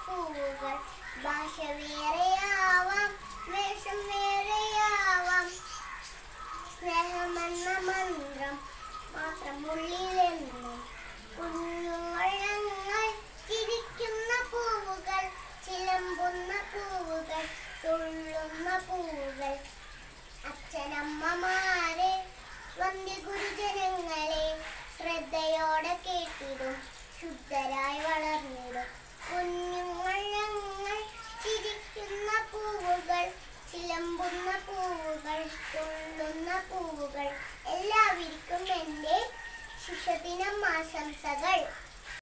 പൂവുകൾ ഭാഷ വേറെയാവാം വേഷം വേറെയാവാം സ്നേഹമെന്ന മന്ത്രം മാത്രം ഉള്ളിലെന്നും കുഞ്ഞുങ്ങൾ ഞങ്ങൾ ചിരിക്കുന്ന പൂവുകൾ ചിലമ്പുന്ന പൂവുകൾ തുള്ളുന്ന പൂവുകൾ അച്ഛനമ്മമാരെ വന്ധ്യ ഗുരുജനങ്ങളെ ശ്രദ്ധയോടെ കേട്ടിടും ശുദ്ധരായി വളർന്നിടും കുഞ്ഞുങ്ങൾ ഞങ്ങൾ ചിരിക്കുന്ന പൂവുകൾ ചിലമ്പുന്ന പൂവുകൾ തുള്ളുന്ന പൂവുകൾ എല്ലാവർക്കും എൻ്റെ ശിശുദിനം ആശംസകൾ